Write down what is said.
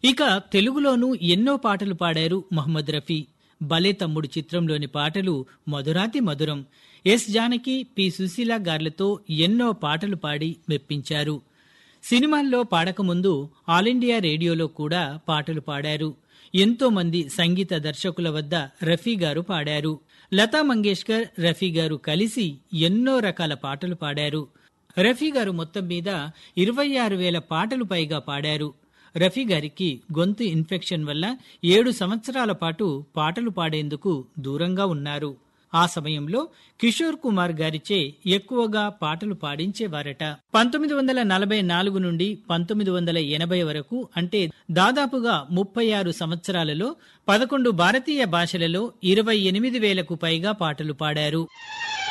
ఇక తెలుగులోనూ ఎన్నో పాటలు పాడారు మహమ్మద్ రఫీ భలే తమ్ముడు చిత్రంలోని పాటలు మధురాతి మధురం ఎస్ జానకి పి సుశీల గార్లతో ఎన్నో పాటలు పాడి మెప్పించారు సినిమాల్లో పాడకముందు ఆల్ ఇండియా రేడియోలో కూడా పాటలు పాడారు ఎంతో మంది సంగీత దర్శకుల వద్ద రఫీ గారు పాడారు లతా మంగేష్కర్ రఫీ గారు కలిసి ఎన్నో రకాల పాటలు పాడారు రఫీ గారు మొత్తం మీద ఇరవై ఆరు వేల పాటలు పైగా పాడారు రఫీ గారికి గొంతు ఇన్ఫెక్షన్ వల్ల ఏడు సంవత్సరాల పాటు పాటలు పాడేందుకు దూరంగా ఉన్నారు ఆ సమయంలో కిషోర్ కుమార్ గారిచే ఎక్కువగా పాటలు పాడించేవారట పంతొమ్మిది వందల నలభై నాలుగు నుండి పంతొమ్మిది వందల ఎనభై వరకు అంటే దాదాపుగా ముప్పై ఆరు సంవత్సరాలలో పదకొండు భారతీయ భాషలలో ఇరవై ఎనిమిది వేలకు పైగా పాటలు పాడారు